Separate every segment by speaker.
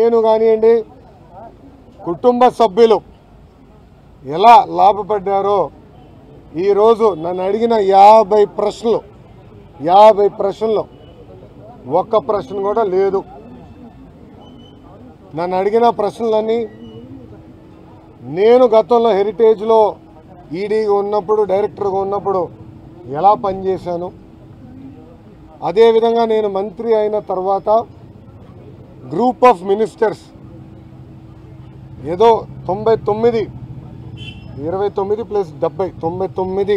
Speaker 1: నేను కానివ్వండి కుటుంబ సభ్యులు ఎలా లాభపడ్డారో ఈరోజు నన్ను అడిగిన యాభై ప్రశ్నలు యాభై ప్రశ్నలు ఒక్క ప్రశ్న కూడా లేదు నన్ను అడిగిన ప్రశ్నలన్నీ నేను గతంలో హెరిటేజ్లో ఈడీగా ఉన్నప్పుడు డైరెక్టర్గా ఉన్నప్పుడు ఎలా పనిచేశాను అదేవిధంగా నేను మంత్రి అయిన తర్వాత గ్రూప్ ఆఫ్ మినిస్టర్స్ ఏదో తొంభై తొమ్మిది ఇరవై తొమ్మిది ప్లస్ డెబ్బై తొంభై తొమ్మిది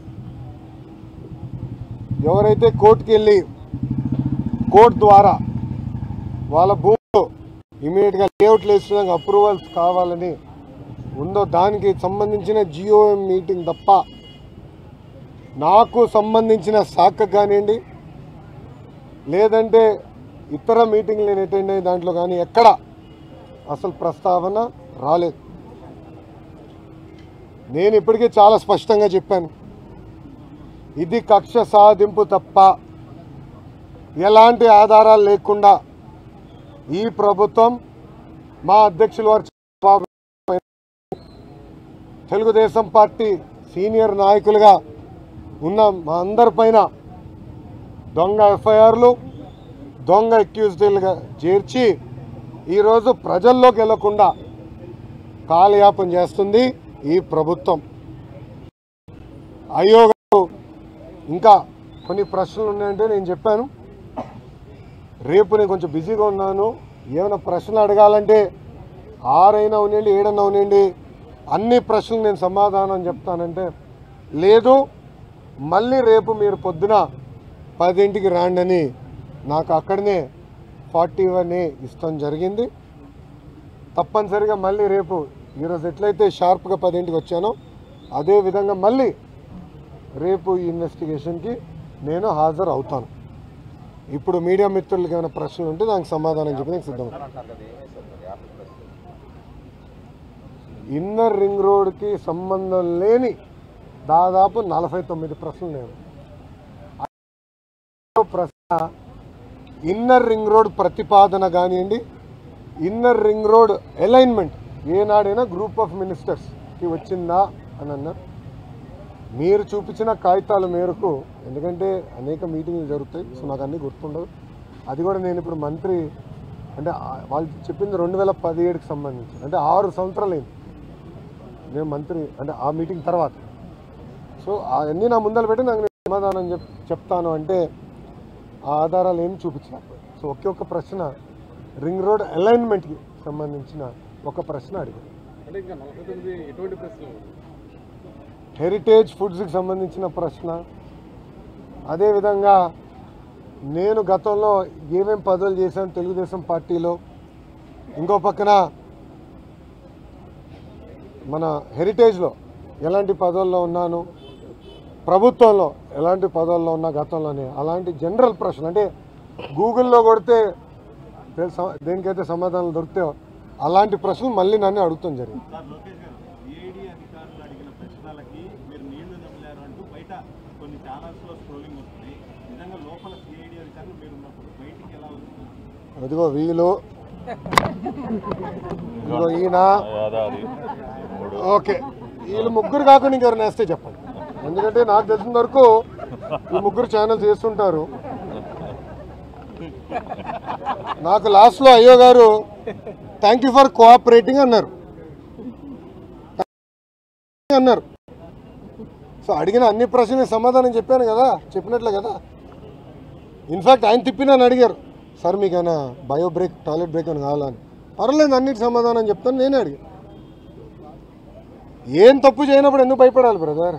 Speaker 1: ఎవరైతే కోర్టుకి వెళ్ళి కోర్టు ద్వారా వాళ్ళ భూమిలో ఇమీడియట్గా లేఅవుట్లు వేసిన అప్రూవల్స్ కావాలని ఉందో దానికి సంబంధించిన జియోఎం మీటింగ్ తప్ప నాకు సంబంధించిన శాఖ కానివ్వండి లేదంటే ఇతర మీటింగ్లు నేను అటెండ్ అయిన దాంట్లో కానీ ఎక్కడ అసలు ప్రస్తావన రాలేదు నేను ఇప్పటికే చాలా స్పష్టంగా చెప్పాను ఇది కక్ష సాధింపు తప్ప ఎలాంటి ఆధారాలు లేకుండా ఈ ప్రభుత్వం మా అధ్యక్షులు వారు చంద్రబాబు తెలుగుదేశం పార్టీ సీనియర్ నాయకులుగా ఉన్న మా అందరిపైన దొంగ ఎఫ్ఐఆర్లు దొంగ అక్యూజ్డ్లుగా చేర్చి ఈరోజు ప్రజల్లోకి వెళ్లకుండా కాలయాపన చేస్తుంది ఈ ప్రభుత్వం అయ్యో గారు ఇంకా కొన్ని ప్రశ్నలు ఉన్నాయంటే నేను చెప్పాను రేపు నేను కొంచెం బిజీగా ఉన్నాను ఏమైనా ప్రశ్నలు అడగాలంటే ఆరైనా ఉనండి ఏడన్నా ఉనండి అన్ని ప్రశ్నలు నేను సమాధానం చెప్తానంటే లేదు మళ్ళీ రేపు మీరు పొద్దున పదింటికి రాండి అని నాకు అక్కడనే ఫార్టీ వన్ ఏ ఇస్తాం జరిగింది తప్పనిసరిగా మళ్ళీ రేపు ఈరోజు ఎట్లయితే షార్ప్గా పదింటికి వచ్చానో అదే విధంగా మళ్ళీ రేపు ఈ ఇన్వెస్టిగేషన్కి నేను హాజరు అవుతాను ఇప్పుడు మీడియా మిత్రులకి ఏమైనా ప్రశ్నలు ఉంటే దానికి సమాధానం చెప్పడానికి సిద్ధం ఇన్నర్ రింగ్ రోడ్కి సంబంధం లేని దాదాపు నలభై తొమ్మిది ప్రశ్నలు నేను ప్రశ్న ఇన్నర్ రింగ్ రోడ్ ప్రతిపాదన కానివ్వండి ఇన్నర్ రింగ్ రోడ్ అలైన్మెంట్ ఏనాడైనా గ్రూప్ ఆఫ్ మినిస్టర్స్కి వచ్చిందా అని అన్నారు మీరు చూపించిన కాగితాల మేరకు ఎందుకంటే అనేక మీటింగ్లు జరుగుతాయి సో నాకు అన్నీ గుర్తుండదు అది కూడా నేను ఇప్పుడు మంత్రి అంటే ఆ- వాళ్ళు చెప్పింది రెండు వేల పదిహేడుకి సంబంధించి అంటే ఆరు సంవత్సరాలు అయింది నేను మంత్రి అంటే ఆ మీటింగ్ తర్వాత సో అవన్నీ నా ముందర పెట్టి నాకు నేను సమాధానం చెప్ చెప్తాను అంటే ఆ ఆధారాలు ఏమి చూపించలేకపోయాను సో ఒకే ఒక్క ప్రశ్న రింగ్ రోడ్ అలైన్మెంట్కి సంబంధించిన ఒక ప్రశ్న అడిగాను
Speaker 2: అంటే ఇంకా నలభై తొమ్మిది ఎటువంటి ప్రశ్నలు
Speaker 1: హెరిటేజ్ ఫుడ్స్కి సంబంధించిన ప్రశ్న అదేవిధంగా నేను గతంలో ఏమేం పదవులు చేశాను తెలుగుదేశం పార్టీలో ఇంకో పక్కన మన హెరిటేజ్లో ఎలాంటి పదవుల్లో ఉన్నాను ప్రభుత్వంలో ఎలాంటి పదవుల్లో ఉన్నా గతంలోనే అలాంటి జనరల్ ప్రశ్న అంటే గూగుల్లో కొడితే తెలుసా దేనికైతే సమాధానాలు దొరుకుతాయో అలాంటి ప్రశ్నలు మళ్ళీ నన్ను అడుగుతాం జరిగింది
Speaker 3: సార్ లోకేష్ గారు ఏఐడి అధికారులు అడిగిన ప్రశ్నలకి మీరు నీళ్లు నమిలారు అంటూ బయట కొన్ని ఛానల్స్లో స్క్రోలింగ్ వస్తుంది నిజంగా లోపల సిఐడి అధికారులు మీరు ఉన్నప్పుడు బయటికి ఎలా వస్తుంది
Speaker 1: అదిగో వీలు ఇదిగో ఈయన ఓకే వీళ్ళు ముగ్గురు కాకుండా ఇంకెవరు నేస్తే చెప్పండి ఎందుకంటే నాకు తెలిసిన వరకు ఈ ముగ్గురు ఛానల్స్ చేస్తుంటారు నాకు లాస్ట్లో అయ్యో గారు థ్యాంక్ యూ ఫర్ కోఆపరేటింగ్ అన్నారు అన్నారు సో అడిగిన అన్ని ప్రశ్నలకు సమాధానం చెప్పాను కదా చెప్పినట్లే కదా ఇన్ఫాక్ట్ ఆయన తిప్పి నన్ను అడిగారు సార్ మీకు ఏమైనా బయో బ్రేక్ టాయిలెట్ బ్రేక్ అని కావాలని పర్వాలేదు అన్నిటి సమాధానం చెప్తాను నేనే అడిగాను ఏం తప్పు చేయనప్పుడు ఎందుకు భయపడాలి బ్రదర్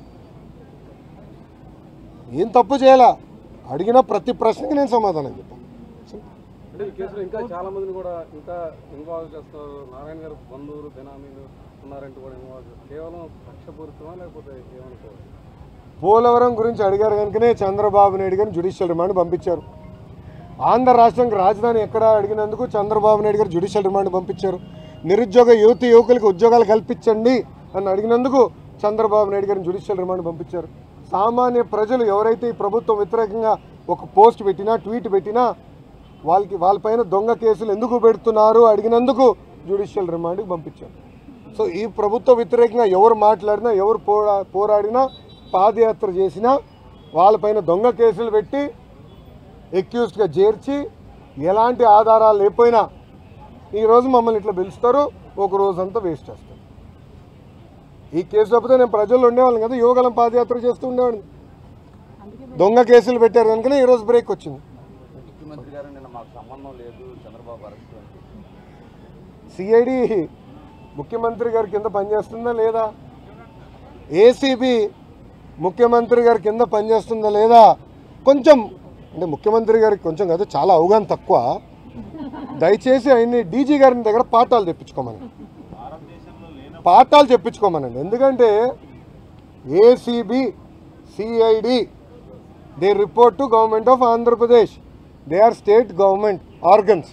Speaker 1: ఏం తప్పు చేయాలా అడిగిన ప్రతి ప్రశ్నకి నేను సమాధానం చెప్పాను
Speaker 2: అంటే ఈ కేసులో ఇంకా చాలా మందిని కూడా ఇంకా ఇన్వాల్వ్ చేస్తున్నారు నారాయణ గారు బంధువులు బెనామీలు ఉన్నారంటూ కూడా ఇన్వాల్వ్ కేవలం కక్షపూరితమా లేకపోతే ఏమనుకోవాలి
Speaker 1: పోలవరం గురించి అడిగారు కనుకనే చంద్రబాబు నాయుడు గారిని జ్యుడిషియల్ రిమాండ్ పంపించారు ఆంధ్ర రాష్ట్రానికి రాజధాని ఎక్కడ అడిగినందుకు చంద్రబాబు నాయుడు గారు జ్యుడిషియల్ రిమాండ్ పంపించారు నిరుద్యోగ యువతి యువకులకు ఉద్యోగాలు కల్పించండి అని అడిగినందుకు చంద్రబాబు నాయుడు గారిని జ్యుడిషియల్ రిమాండ్ పంపించారు సామాన్య ప్రజలు ఎవరైతే ఈ ప్రభుత్వం వ్యతిరేకంగా ఒక పోస్ట్ పెట్టినా ట్వీట్ పెట్టినా వాళ్ళకి వాళ్ళపైన దొంగ కేసులు ఎందుకు పెడుతున్నారు అడిగినందుకు జ్యుడిషియల్ రిమాండ్కి పంపించారు సో ఈ ప్రభుత్వ వ్యతిరేకంగా ఎవరు మాట్లాడినా ఎవరు పోరా పోరాడినా పాదయాత్ర చేసినా వాళ్ళపైన దొంగ కేసులు పెట్టి ఎక్యూస్డ్గా చేర్చి ఎలాంటి ఆధారాలు లేకపోయినా ఈరోజు మమ్మల్ని ఇట్లా పిలుస్తారు ఒక రోజంతా వేస్ట్ చేస్తారు ఈ కేసు తప్పితే నేను ప్రజల్లో ఉండేవాళ్ళం కదా యువగలం పాదయాత్ర చేస్తూ ఉండేవాడిని దొంగ కేసులు పెట్టారు కనుకనే ఈరోజు బ్రేక్ వచ్చింది
Speaker 4: ముఖ్యమంత్రి గారు నిన్న మాకు సంబంధం లేదు చంద్రబాబు అరెస్ట్ అని
Speaker 1: సిఐడి ముఖ్యమంత్రి గారి కింద పనిచేస్తుందా లేదా ఏసీబీ ముఖ్యమంత్రి గారి కింద పనిచేస్తుందా లేదా కొంచెం అంటే ముఖ్యమంత్రి గారికి కొంచెం కాదు చాలా అవగాహన తక్కువ దయచేసి ఆయన్ని డీజీ గారి దగ్గర పాఠాలు తెప్పించుకోమని
Speaker 3: భారతదేశంలో లేన
Speaker 1: పాఠాలు చెప్పించుకోమనండి ఎందుకంటే ACB CID they report to government of Andhra Pradesh they are state government organs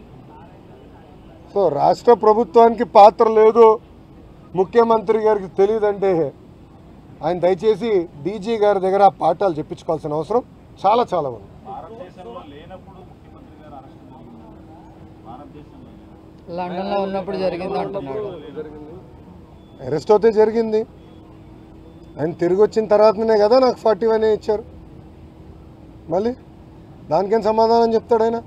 Speaker 1: so రాష్ట్ర ప్రభుత్వానికి పాత్ర లేదు ముఖ్యమంత్రి గారికి తెలియదంటే ఆయన దయచేసి డీజీ గారి దగ్గర ఆ పాఠాలు చెప్పించుకోవాల్సిన అవసరం చాలా చాలా ఉంది
Speaker 3: భారతదేశంలో లేనప్పుడు ముఖ్యమంత్రి గారు అరెస్ట్ జరిగింది భారతదేశంలో లేనప్పుడు.
Speaker 5: లండన్లో ఉన్నప్పుడు జరిగింది అంటున్నాడు
Speaker 2: జరిగింది
Speaker 1: అరెస్ట్ అవుతే జరిగింది ఆయన తిరిగి వచ్చిన తర్వాతనే కదా నాకు ఫార్టీ వన్ ఇచ్చారు మళ్ళీ దానికేం సమాధానం చెప్తాడు ఆయన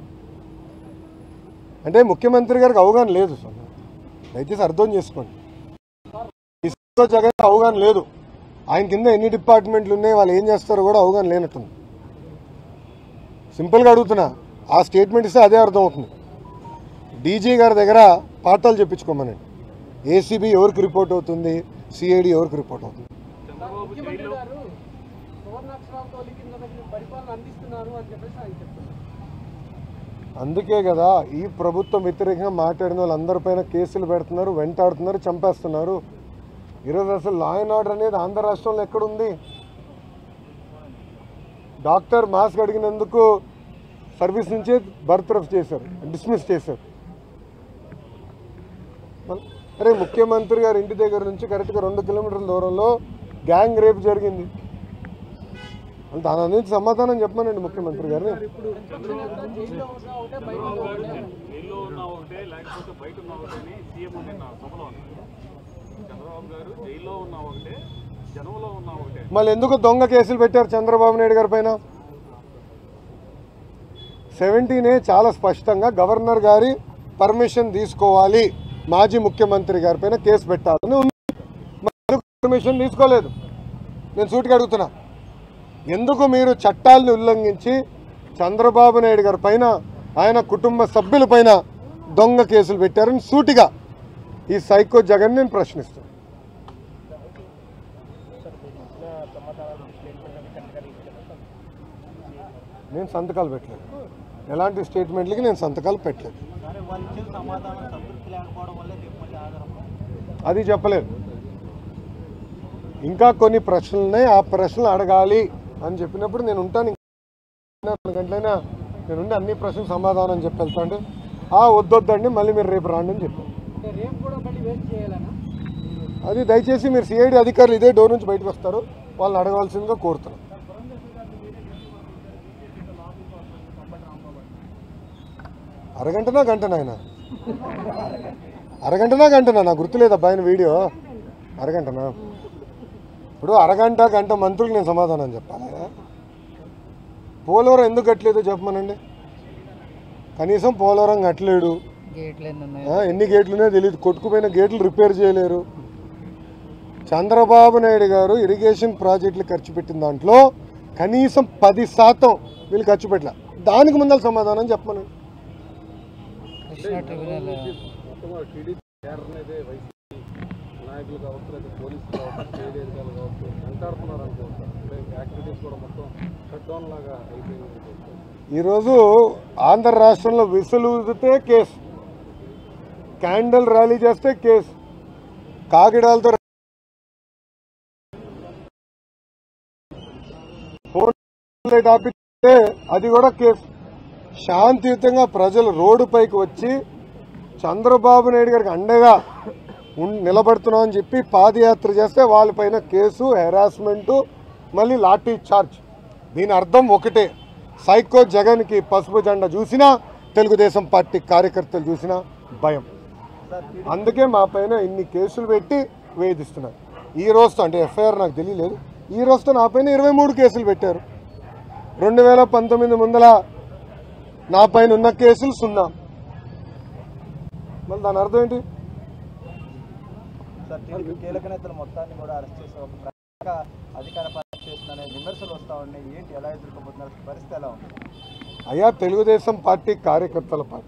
Speaker 1: అంటే ముఖ్యమంత్రి గారికి అవగాహన లేదు సార్ దయచేసి అర్థం చేసుకోండి ఇసుకలో జగన్ అవగాహన లేదు ఆయన కింద ఎన్ని డిపార్ట్మెంట్లు ఉన్నాయి వాళ్ళు ఏం చేస్తారో కూడా అవగాహన లేనట్టుంది సింపుల్గా అడుగుతున్నా ఆ స్టేట్మెంట్ ఇస్తే అదే అర్థం అవుతుంది డీజీ గారి దగ్గర పాఠాలు చెప్పించుకోమనండి ఏసీబీ ఎవరికి రిపోర్ట్ అవుతుంది సిఐడి ఎవరికి రిపోర్ట్ అవుతుంది
Speaker 2: ముఖ్యమంత్రి గారు సువర్ణాక్షరాలతో లిఖించిన పరిపాలన అందిస్తున్నారు అని చెప్పేసి ఆయన చెప్తున్నారు
Speaker 1: అందుకే కదా ఈ ప్రభుత్వం వ్యతిరేకంగా మాట్లాడిన వాళ్ళందరిపైన కేసులు పెడుతున్నారు వెంటాడుతున్నారు చంపేస్తున్నారు ఈరోజు అసలు లా అండ్ ఆర్డర్ అనేది ఆంధ్ర రాష్ట్రంలో ఎక్కడుంది డాక్టర్ మాస్క్ అడిగినందుకు సర్వీస్ నుంచే బర్త్రఫ్ చేశారు డిస్మిస్ చేశారు మళ్ళీ, అరే ముఖ్యమంత్రి గారి ఇంటి దగ్గర నుంచి కరెక్ట్గా రెండు కిలోమీటర్ల దూరంలో గ్యాంగ్ రేప్ జరిగింది అంటే దాని నుంచి సమాధానం చెప్పమనండి ముఖ్యమంత్రి గారిని
Speaker 2: ఇప్పుడు జైల్లో ఉన్నా ఒకటే బయట ఉన్నా ఒకటే
Speaker 3: జైల్లో ఉన్న ఒకటే లేకపోతే బయట ఉన్న ఒకటే అని సీఎం నిన్న సభలో అన్నారు చంద్రబాబు గారు జైల్లో ఉన్న ఒకటే జనంలో ఉన్న ఒకటే
Speaker 1: మళ్ళీ ఎందుకు దొంగ కేసులు పెట్టారు చంద్రబాబు నాయుడు గారి పైన సెవెంటీనే చాలా స్పష్టంగా గవర్నర్ గారి పర్మిషన్ తీసుకోవాలి మాజీ ముఖ్యమంత్రి గారి పైన కేసు పెట్టాలని ఉంది మరి ఎందుకు పర్మిషన్ తీసుకోలేదు నేను సూటిగా అడుగుతున్నా ఎందుకు మీరు చట్టాలను ఉల్లంఘించి చంద్రబాబు నాయుడు గారి పైన ఆయన కుటుంబ సభ్యుల పైన దొంగ కేసులు పెట్టారని సూటిగా ఈ సైకో జగన్ నేను ప్రశ్నిస్తాను నేను సంతకాలు పెట్టలేదు ఎలాంటి స్టేట్మెంట్లకి నేను సంతకాలు పెట్టలేదు
Speaker 3: వాళ్ళు ఇచ్చిన సమాధానం సంతృప్తి లేకపోవడం వల్లే తిరుపతి ఆధారం
Speaker 1: అది చెప్పలేదు ఇంకా కొన్ని ప్రశ్నలు ఉన్నాయి ఆ ప్రశ్నలు అడగాలి అని చెప్పినప్పుడు నేను ఉంటాను ఇంకా రెండు గంటలైనా నేను ఉండి అన్ని ప్రశ్నలు సమాధానం చెప్పి వెళ్తా అంటే ఆ వద్దొద్దండి మళ్ళీ మీరు రేపు రాండి అని చెప్పాను
Speaker 2: అంటే రేపు కూడా మళ్ళీ వెయిట్ చేయాలనా
Speaker 1: అది దయచేసి మీరు సిఐడి అధికారులు ఇదే డోర్ నుంచి బయటకు వస్తారు వాళ్ళని అడగవలసిందిగా కోరుతున్నాను అరగంటనా గంటనా ఆయన అరగంటనా గంటనా నాకు గుర్తులేదు ఆయన వీడియో అరగంటనా ఇప్పుడు అరగంట గంట మంత్రులకు నేను సమాధానం చెప్పాలి పోలవరం ఎందుకు కట్టలేదు చెప్పమనండి కనీసం పోలవరం కట్టలేడు
Speaker 5: గేట్లు ఎన్ని ఉన్నాయి
Speaker 1: ఆ, ఎన్ని గేట్లు ఉన్నాయో తెలియదు కొట్టుకుపోయిన గేట్లు రిపేర్ చేయలేరు చంద్రబాబు నాయుడు గారు ఇరిగేషన్ ప్రాజెక్టులు ఖర్చు పెట్టిన దాంట్లో కనీసం పది శాతం వీళ్ళు ఖర్చు పెట్టలే దానికి ముందర సమాధానం చెప్పమని
Speaker 5: కృష్ణా ట్రిబ్యునల్
Speaker 2: మొత్తం టీడీపీ కేడర్ అనేది వైసీపీ నాయకులు కావచ్చు లేదా పోలీసులు కావచ్చు స్టేట్ అధికారులు కావచ్చు వెంటాడుతున్నారు అనుకోవచ్చు అంటే యాక్టివిటీస్ కూడా మొత్తం షట్ డౌన్ లాగా అయిపోయింది అనుకోవచ్చు
Speaker 1: ఈరోజు ఆంధ్ర రాష్ట్రంలో విసులు ఊదితే కేసు క్యాండిల్ ర్యాలీ చేస్తే కేసు కాగిడాలతో ఫోన్ లైట్ ఆపితే అది కూడా కేసు శాంతియుతంగా ప్రజలు రోడ్డుపైకి వచ్చి చంద్రబాబు నాయుడు గారికి అండగా ఉన్- నిలబడుతున్నాం అని చెప్పి పాదయాత్ర చేస్తే వాళ్ళపైన కేసు హెరాస్మెంటు మళ్ళీ లాఠీ చార్జ్ దీని అర్థం ఒకటే సైకో జగన్కి పసుపు జెండా చూసినా తెలుగుదేశం పార్టీ కార్యకర్తలు చూసినా భయం అందుకే మా పైన ఇన్ని కేసులు పెట్టి వేధిస్తున్నారు ఈ రోజుతో అంటే ఎఫ్ఐఆర్ నాకు తెలియలేదు ఈ రోజుతో నా పైన ఇరవై మూడు కేసులు పెట్టారు రెండు వేల పంతొమ్మిది ముందల నా పైన ఉన్న కేసులు సున్నా మళ్ళీ దాని అర్థం ఏంటి
Speaker 6: సార్ టీడీపీ కీలక నేతలు మొత్తాన్ని కూడా అరెస్ట్ చేసి ఒక ప్రత్యేక అధికార పార్టీ చేస్తుందనే విమర్శలు వస్తా ఉన్నాయి ఏంటి ఎలా ఎదుర్కోబోతున్నారు పరిస్థితి ఎలా ఉంది
Speaker 1: అయ్యా తెలుగుదేశం పార్టీ కార్యకర్తల పార్టీ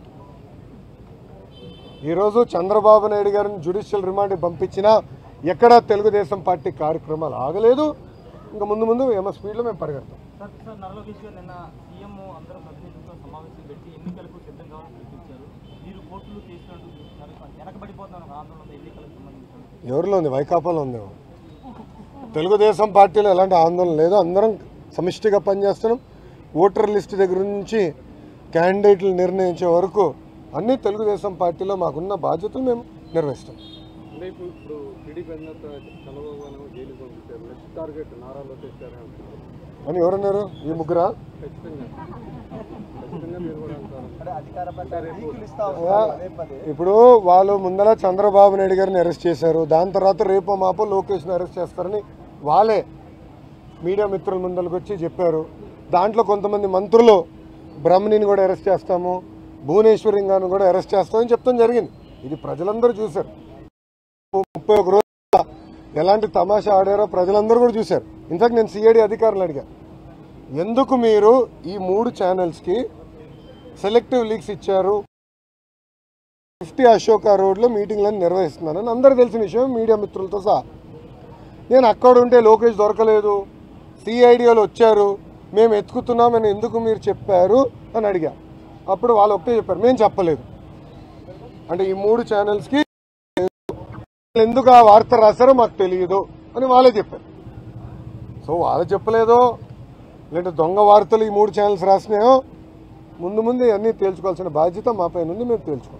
Speaker 1: ఈరోజు చంద్రబాబు నాయుడు గారిని జ్యుడిషియల్ రిమాండ్ పంపించినా ఎక్కడా తెలుగుదేశం పార్టీ కార్యక్రమాలు ఆగలేదు ఇంకా ముందు ముందు ఏమో స్పీడ్లో మేము పరిగెడతాం
Speaker 7: సార్ సార్ నారా లోకేష్ గారు నిన్న సీఎం అందరూ ప్రతినిధులతో సమావేశం పెట్టి ఎన్నికలకు సిద్ధం కావాలని పిలిపించారు మీరు కోర్టులు చేసినట్టు చూస్తున్నారు వెనకబడిపోతున్నారు ఒక ఆందోళన ఉంది ఎన్నికలకు సంబంధించి
Speaker 1: ఎవరిలో ఉంది వైకాపాలో ఉంది తెలుగుదేశం పార్టీలో ఎలాంటి ఆందోళన లేదు అందరం సమిష్టిగా పనిచేస్తున్నాం ఓటర్ లిస్ట్ దగ్గర నుంచి క్యాండిడేట్లు నిర్ణయించే వరకు అన్ని తెలుగుదేశం పార్టీలో మాకున్న బాధ్యతలు మేము నిర్వహిస్తాం
Speaker 2: అంటే ఇప్పుడు ఇప్పుడు టీడీపీ అధినేత చంద్రబాబు గారు జైలుకి పంపించారు నెక్స్ట్ టార్గెట్ నారా లోకేష్ గారే అంటున్నారు
Speaker 1: అని ఎవరన్నారు ఈ ముగ్గురా
Speaker 2: ఖచ్చితంగా ఖచ్చితంగా మీరు కూడా అంటారు
Speaker 6: అంటే అధికార పార్టీ లీకులు ఇస్తా
Speaker 1: అయ్యా,
Speaker 6: వస్తున్నారు పదే పదే
Speaker 1: ఇప్పుడు వాళ్ళు ముందర చంద్రబాబు నాయుడు గారిని అరెస్ట్ చేశారు దాని తర్వాత రేపో మాపో లోకేష్ని అరెస్ట్ చేస్తారని వాళ్ళే మీడియా మిత్రుల ముందరకు వచ్చి చెప్పారు దాంట్లో కొంతమంది మంత్రులు బ్రహ్మణిని కూడా అరెస్ట్ చేస్తాము భువనేశ్వరి గారిని కూడా అరెస్ట్ చేస్తామని చెప్తాం జరిగింది ఇది ప్రజలందరూ చూశారు ముప్పై ఒక రోజు ఎలాంటి తమాషా ఆడారో ప్రజలందరూ కూడా చూశారు ఇంతకు నేను సిఐడి అధికారులు అడిగా ఎందుకు మీరు ఈ మూడు ఛానల్స్కి సెలెక్టివ్ లీక్స్ ఇచ్చారు ఫిఫ్టీ అశోక రోడ్లో మీటింగ్లను నిర్వహిస్తున్నానని అందరూ తెలిసిన విషయం మీడియా మిత్రులతో సహా నేను అక్కడ ఉంటే లోకేష్ దొరకలేదు సిఐడిఓలు వచ్చారు మేము ఎత్తుకుతున్నామని ఎందుకు మీరు చెప్పారు అని అడిగా అప్పుడు వాళ్ళు ఒకటే చెప్పారు మేము చెప్పలేదు అంటే ఈ మూడు ఛానల్స్కి ఎందుకు ఆ వార్త రాశారో మాకు తెలియదు అని వాళ్ళే చెప్పారు సో వాళ్ళు చెప్పలేదో లేదంటే దొంగ వార్తలు ఈ మూడు ఛానల్స్ రాసినాయో ముందు ముందు అన్నీ తేల్చుకోవాల్సిన బాధ్యత మా పైన ఉంది మేము తేల్చుకోవాలి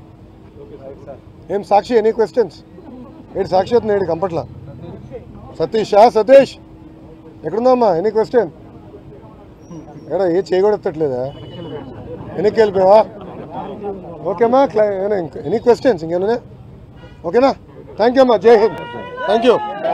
Speaker 1: ఏం సాక్షి ఎనీ క్వశ్చన్స్ ఏంటి సాక్షి అవుతుంది ఏంటి కంపట్ల సతీషా సతీష్ ఎక్కడుందమ్మా ఎనీ క్వశ్చన్ ఎక్కడ ఏ చేయకూడట్లేదా వెనక్కి వెళ్ళిపోయావా ఓకేమ్మా క్లా ఎనీ క్వశ్చన్స్ ఇంకేనా ఓకేనా థ్యాంక్ యూ అమ్మా జై హింద్ థ్యాంక్ యూ